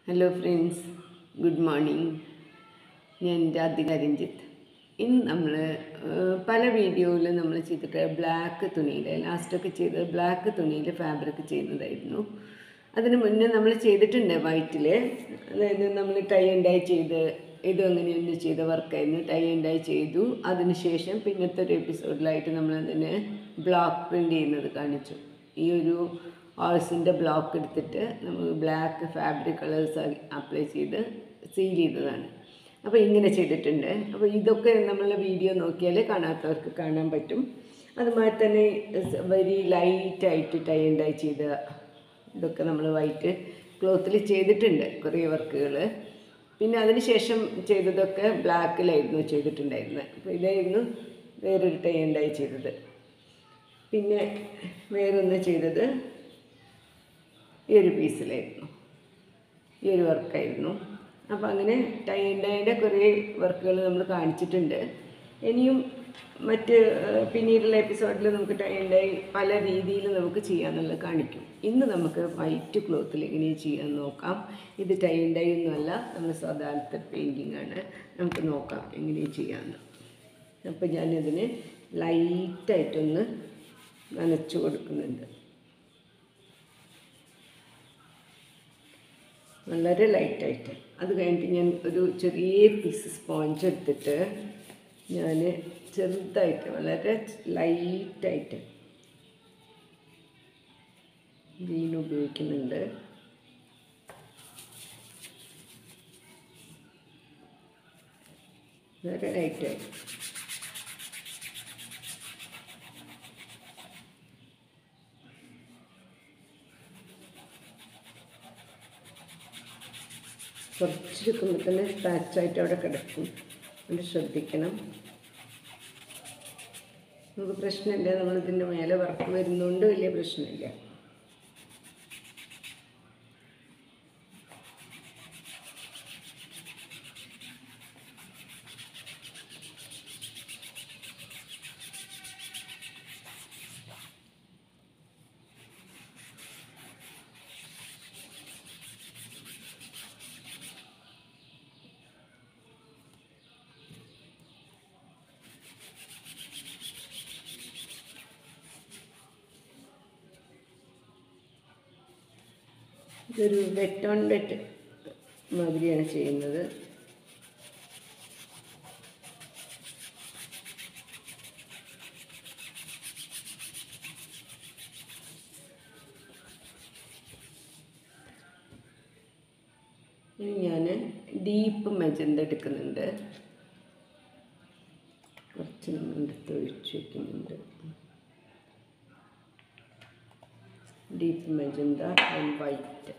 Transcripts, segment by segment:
Hello friends good morning ഞാൻ രാധിക രഞ്ജിത്ത് ഇന്ന് നമ്മൾ പല വീഡിയോയിലും നമ്മൾ ചെയ്തിട്ട് ബ്ലാക്ക് തുണിയിൽ ലാസ്റ്റൊക്കെ ചെയ്തത് ബ്ലാക്ക് തുണിയിൽ ഫാബ്രിക് ചെയ്യുന്നതായിരുന്നു അതിന് മുന്നേ നമ്മൾ ചെയ്തിട്ടുണ്ട് വൈറ്റിൽ അതായത് നമ്മൾ ടൈ ആൻഡ് ഡൈ ചെയ്ത് ഇതും അങ്ങനെയൊന്ന് ചെയ്ത വർക്കായിരുന്നു ടൈ ആൻഡ് ഡൈ ചെയ്തു അതിനുശേഷം പിന്നത്തെ ഒരു എപ്പിസോഡിലായിട്ട് നമ്മളതിന് ബ്ലോക്ക് പ്രിൻ്റ് ചെയ്യുന്നത് കാണിച്ചു ഈ ഒരു ഓൾസിൻ്റെ ബ്ലോക്ക് എടുത്തിട്ട് നമുക്ക് ബ്ലാക്ക് ഫാബ്രിക് കളേഴ്സ് അപ്ലൈ ചെയ്ത് സീൽ ചെയ്തതാണ് അപ്പോൾ ഇങ്ങനെ ചെയ്തിട്ടുണ്ട് അപ്പോൾ ഇതൊക്കെ നമ്മളെ വീഡിയോ നോക്കിയാൽ കാണാത്തവർക്ക് കാണാൻ പറ്റും അതുമാതിരി തന്നെ വെരി ലൈറ്റായിട്ട് ടൈ ആൻഡ് ഡൈ ചെയ്ത ഇതൊക്കെ നമ്മൾ വൈറ്റ് ക്ലോത്തിൽ ചെയ്തിട്ടുണ്ട് കുറേ വർക്കുകൾ പിന്നെ അതിന് ശേഷം ചെയ്തതൊക്കെ ബ്ലാക്കിലായിരുന്നു ചെയ്തിട്ടുണ്ടായിരുന്നത് അപ്പോൾ ഇതായിരുന്നു വേറൊരു ടൈ ആൻഡ് ഡൈ ചെയ്തത് പിന്നെ വേറൊന്ന് ചെയ്തത് ഈ ഒരു പീസിലായിരുന്നു ഈ ഒരു വർക്കായിരുന്നു അപ്പോൾ അങ്ങനെ ടൈ ആൻഡ് ഡൈൻ്റെ കുറേ വർക്കുകൾ നമ്മൾ കാണിച്ചിട്ടുണ്ട് ഇനിയും മറ്റ് ഏഹ്, പിന്നീടുള്ള എപ്പിസോഡിൽ നമുക്ക് ടൈ ആൻഡ് ഡൈ പല രീതിയിൽ നമുക്ക് ചെയ്യാമെന്നുള്ളത് കാണിക്കും ഇന്ന് നമുക്ക് വൈറ്റ് ക്ലോത്തിൽ എങ്ങനെ ചെയ്യാൻ നോക്കാം ഇത് ടൈ ആൻഡ് ഡൈ ഒന്നുമല്ല നമ്മൾ സാധാരണത്തെ പെയിൻറ്റിംഗ് ആണ് നമുക്ക് നോക്കാം എങ്ങനെ ചെയ്യാമെന്ന് അപ്പോൾ ഞാനിതിന് ലൈറ്റായിട്ടൊന്ന് നനച്ചു കൊടുക്കുന്നുണ്ട് വളരെ ലൈറ്റായിട്ട് അത് കഴിഞ്ഞിട്ട് ഞാൻ ഒരു ചെറിയ പീസ് സ്പോഞ്ച് എടുത്തിട്ട് ഞാൻ ചെറുതായിട്ട് വളരെ ലൈറ്റായിട്ട് ഗ്രീൻ ഉപയോഗിക്കുന്നുണ്ട് വളരെ ലൈറ്റായിട്ട് കുറച്ചെടുക്കുമ്പോൾ തന്നെ സ്ക്രാച്ചായിട്ട് അവിടെ കിടക്കും അത് ശ്രദ്ധിക്കണം നമുക്ക് പ്രശ്നമില്ല നമ്മളിതിൻ്റെ മേലെ വർക്ക് വരുന്നതുകൊണ്ട് വലിയ പ്രശ്നമില്ല ഇതൊരു വെറ്റ് ഓൺ വെറ്റ് മാതിരിയാണ് ചെയ്യുന്നത് ഇനി ഞാൻ ഡീപ്പ് മെജന്ത എടുക്കുന്നുണ്ട് കുറച്ച് നമ്മൾ എടുത്ത് ഒഴിച്ച് വയ്ക്കുന്നുണ്ട് ഡീപ്പ് മെജന്ത ആൻഡ് വൈറ്റ്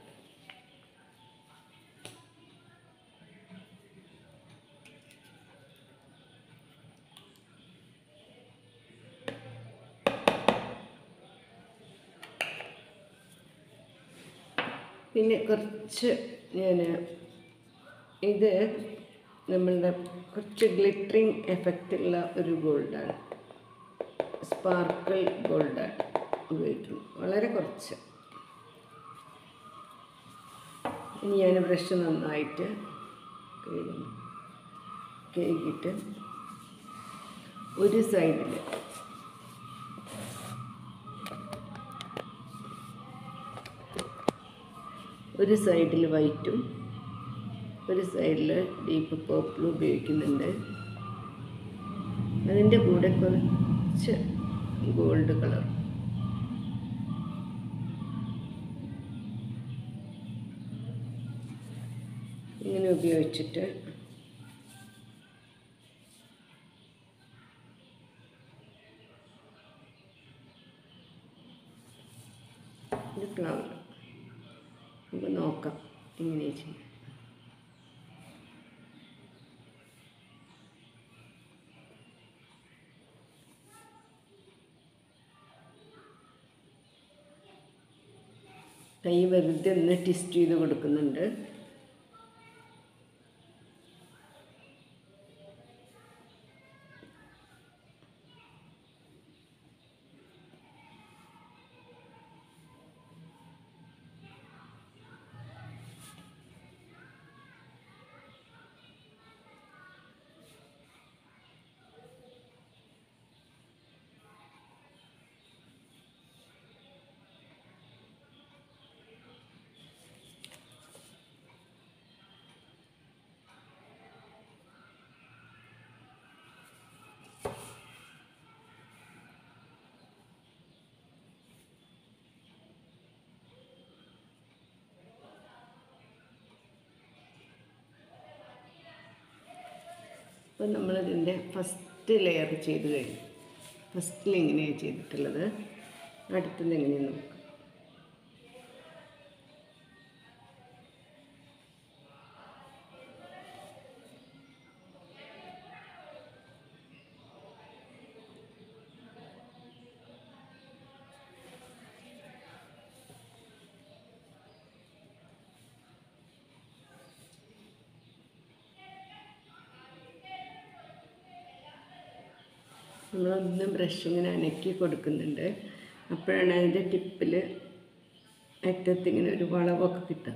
പിന്നെ കുറച്ച് ഞാൻ ഇത് നമ്മളുടെ കുറച്ച് ഗ്ലിറ്ററിങ് എഫക്റ്റുള്ള ഒരു ഗോൾഡാണ് സ്പാർക്കിൾ ഗോൾഡാണ് ഉപയോഗിക്കുന്നത് വളരെ കുറച്ച് ഇനി ഞാൻ ബ്രഷ് നന്നായിട്ട് കഴുകുന്നു കഴുകിയിട്ട് ഒരു സൈഡിൽ ഒരു സൈഡിൽ വൈറ്റും ഒരു സൈഡിൽ ഡീപ്പ് പേർപ്പിളും ഉപയോഗിക്കുന്നുണ്ട് അതിൻ്റെ കൂടെ കുറച്ച് ഗോൾഡ് കളർ ഇങ്ങനെ ഉപയോഗിച്ചിട്ട് ഇത് ഫ്ലവർ നമുക്ക് നോക്കാം എങ്ങനെ ചെയ്യും കൈ വെറുതെ ഒന്ന് ട്വിസ്റ്റ് ചെയ്ത് കൊടുക്കുന്നുണ്ട് അപ്പോൾ നമ്മളിതിൻ്റെ ഫസ്റ്റ് ലെയർ ചെയ്ത് കഴിഞ്ഞു ഫസ്റ്റിൽ എങ്ങനെയാണ് ചെയ്തിട്ടുള്ളത് അടുത്തത് എങ്ങനെയാണ് നോക്കാം നമ്മളൊന്ന് ബ്രഷ് ഇങ്ങനെ അനക്കി കൊടുക്കുന്നുണ്ട് അപ്പോഴാണ് അതിൻ്റെ ടിപ്പിൽ അറ്റത്ത് ഇങ്ങനെ ഒരു വളവൊക്കെ കിട്ടുക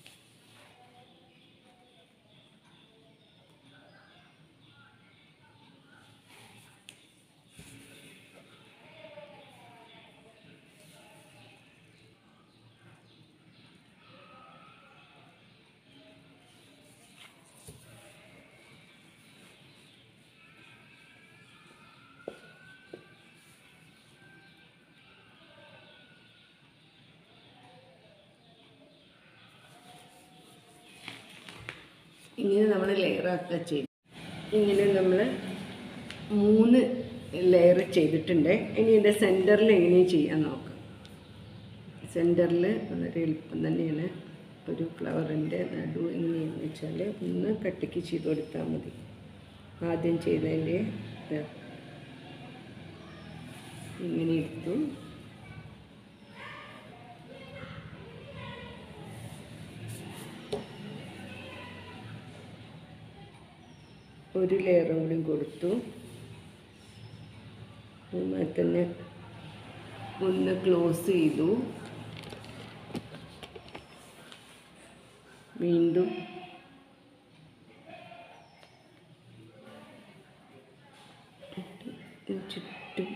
ഇങ്ങനെ നമ്മൾ ലെയറാക്കുക ചെയ്യും ഇങ്ങനെ നമ്മൾ മൂന്ന് ലെയർ ചെയ്തിട്ടുണ്ട് ഇനി ഇതിൻ്റെ സെൻറ്ററിൽ എങ്ങനെയും ചെയ്യാൻ നോക്കാം സെൻറ്ററിൽ വളരെ എളുപ്പം തന്നെയാണ് ഒരു ഫ്ലവറിൻ്റെ നടു എങ്ങനെയാണെന്ന് വെച്ചാൽ ഒന്ന് കട്ടിക്ക് ചെയ്ത് കൊടുത്താൽ മതി ആദ്യം ചെയ്തതിൻ്റെ ഇത് ഇങ്ങനെ എടുത്തു ഒരു ലെയറും കൂടി കൊടുത്തു അതുമായി തന്നെ ഒന്ന് ക്ലോസ് ചെയ്തു വീണ്ടും ചുറ്റും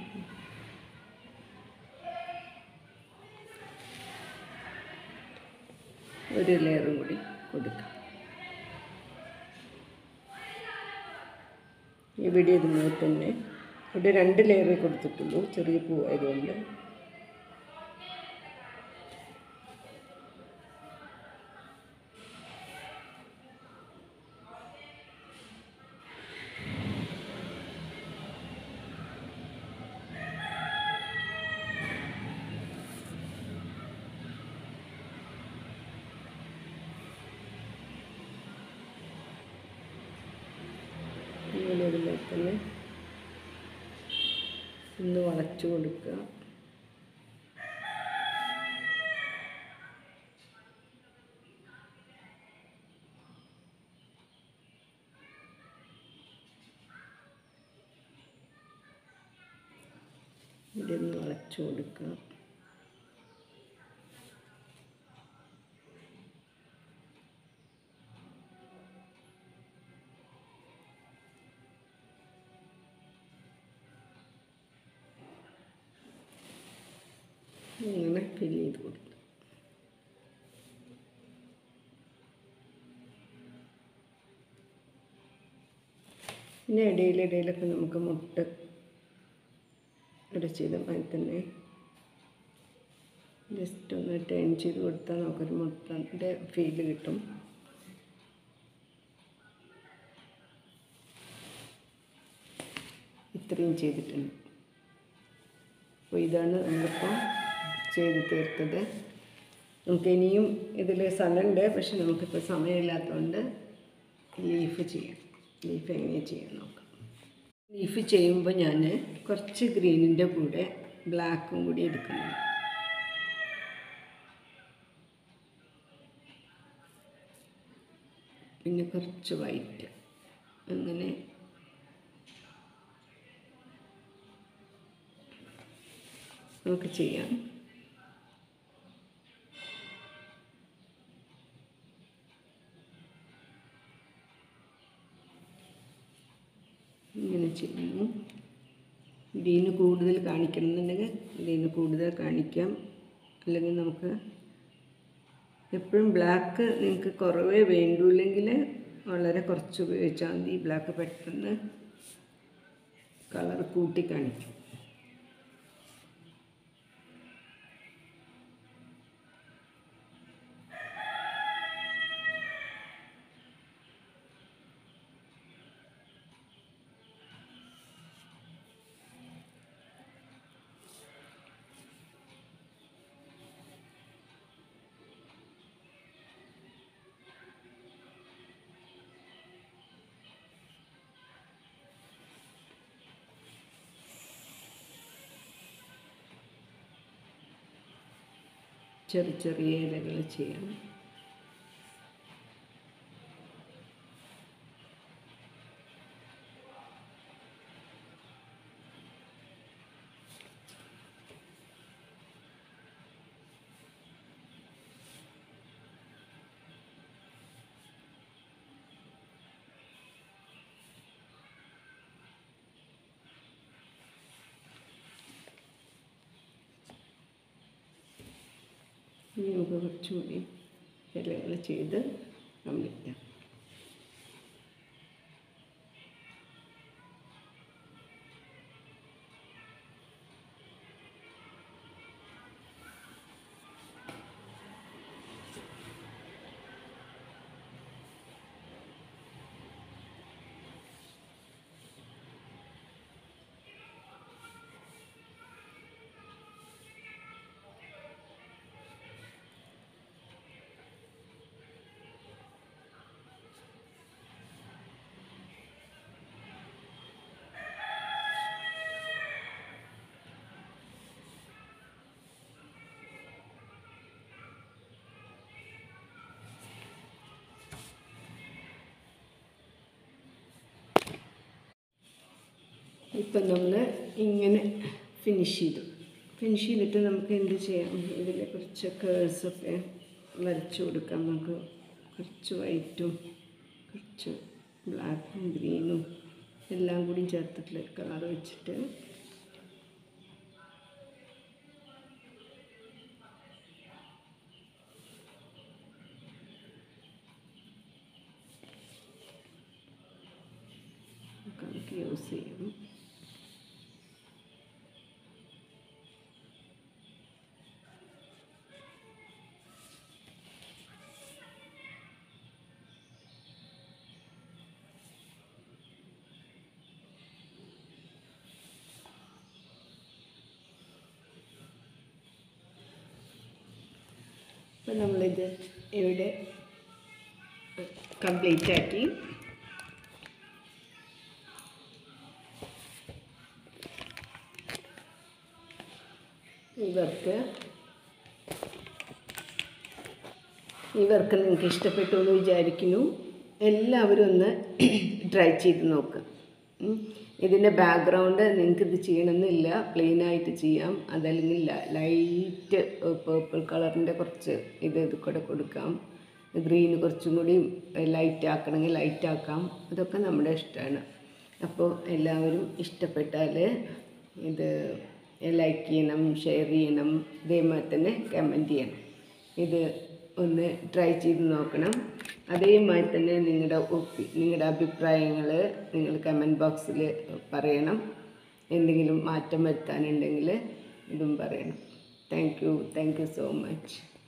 ഒരു ലെയറും കൂടി കൊടുക്കാം ഇവിടെ ഇതുപോലെ തന്നെ ഇവിടെ രണ്ട് ലെയറേ കൊടുത്തിട്ടുള്ളൂ ചെറിയ പൂവായതുകൊണ്ട് ഇങ്ങനെ ഇതുപോലെ തന്നെ ഒന്ന് വളച്ചു കൊടുക്കുക ഇവിടെ ഒന്ന് വളച്ചു കൊടുക്കുക ഇങ്ങനെ ഫില്ല് ചെയ്ത് കൊടുക്കുക പിന്നെ ഇടയിലിടയിലൊക്കെ നമുക്ക് മുട്ട ഇവിടെ ചെയ്ത മാതിരി തന്നെ ജസ്റ്റ് ഒന്ന് ടേൺ ചെയ്ത് കൊടുത്താൽ നമുക്കൊരു മുട്ടൻ്റെ ഫീല് കിട്ടും ഇത്രയും ചെയ്തിട്ടുണ്ട് അപ്പോൾ ഇതാണ് നമ്മളിപ്പോൾ ചെയ്ത് തീർത്തത് നമുക്ക് ഇനിയും ഇതിൽ സ്ഥലമുണ്ട് പക്ഷെ നമുക്കിപ്പോൾ സമയമില്ലാത്തതുകൊണ്ട് ലീഫ് ചെയ്യാം ലീഫ് എങ്ങനെയാണ് ചെയ്യാൻ നോക്കാം ലീഫ് ചെയ്യുമ്പോൾ ഞാൻ കുറച്ച് ഗ്രീനിൻ്റെ കൂടെ ബ്ലാക്കും കൂടി എടുക്കുന്നുണ്ട് പിന്നെ കുറച്ച് വൈറ്റ് അങ്ങനെ നമുക്ക് ചെയ്യാം ഇങ്ങനെ ചെയ്യുന്നു ഇതിന് കൂടുതൽ കാണിക്കണമെന്നുണ്ടെങ്കിൽ ഇതിന് കൂടുതൽ കാണിക്കാം അല്ലെങ്കിൽ നമുക്ക് എപ്പോഴും ബ്ലാക്ക് നിങ്ങൾക്ക് കുറവേ വേണ്ടൂല്ലെങ്കിൽ വളരെ കുറച്ച് ഉപയോഗിച്ചാൽ മതി ബ്ലാക്ക് പെട്ടെന്ന് കളർ കൂട്ടി കാണിക്കും ചെറിയ ചെറിയ ഇലകൾ ചെയ്യാം ഇനി നമുക്ക് കുറച്ചുകൂടി ഇലകൾ ചെയ്ത് കംപ്ലീറ്റ് ചെയ്യാം ഇപ്പം നമ്മൾ ഇങ്ങനെ ഫിനിഷ് ചെയ്തു ഫിനിഷ് ചെയ്തിട്ട് നമുക്ക് എന്ത് ചെയ്യാം ഇതിൽ കുറച്ച് കേഴ്സൊക്കെ വരച്ചു കൊടുക്കാം നമുക്ക് കുറച്ച് വൈറ്റും കുറച്ച് ബ്ലാക്കും ഗ്രീനും എല്ലാം കൂടി ചേർത്തിട്ടുള്ള കളർ വെച്ചിട്ട് നമുക്ക് യൂസ് ചെയ്യാം അപ്പം നമ്മളിത് ഇവിടെ കംപ്ലീറ്റ് ആക്കി ഇവർക്ക് ഇവർക്ക് നിങ്ങൾക്ക് ഇഷ്ടപ്പെട്ടു എന്ന് വിചാരിക്കുന്നു എല്ലാവരും ഒന്ന് ട്രൈ ചെയ്ത് നോക്കുക ഉം. ഇതിൻ്റെ ബാക്ക്ഗ്രൗണ്ട് നിങ്ങൾക്ക് ഇത് ചെയ്യണമെന്നില്ല പ്ലെയിൻ ആയിട്ട് ചെയ്യാം അതല്ലെങ്കിൽ ലൈറ്റ് പേർപ്പിൾ കളറിൻ്റെ കുറച്ച് ഇത് ഇത് കൂടെ കൊടുക്കാം ഗ്രീൻ കുറച്ചും കൂടി ലൈറ്റ് ആക്കണമെങ്കിൽ ലൈറ്റ് ആക്കാം അതൊക്കെ നമ്മുടെ ഇഷ്ടമാണ് അപ്പോൾ എല്ലാവരും ഇഷ്ടപ്പെട്ടാൽ ഇത് ലൈക്ക് ചെയ്യണം ഷെയർ ചെയ്യണം ഇതേമാതിരി തന്നെ കമൻറ്റ് ചെയ്യണം ഇത് ഒന്ന് ട്രൈ ചെയ്ത് നോക്കണം അതേമാതിരി തന്നെ നിങ്ങളുടെ ഒപ്പി നിങ്ങളുടെ അഭിപ്രായങ്ങൾ നിങ്ങൾ കമൻറ്റ് ബോക്സിൽ പറയണം എന്തെങ്കിലും മാറ്റം വരുത്താനുണ്ടെങ്കിൽ ഇതും പറയണം thank you thank you so much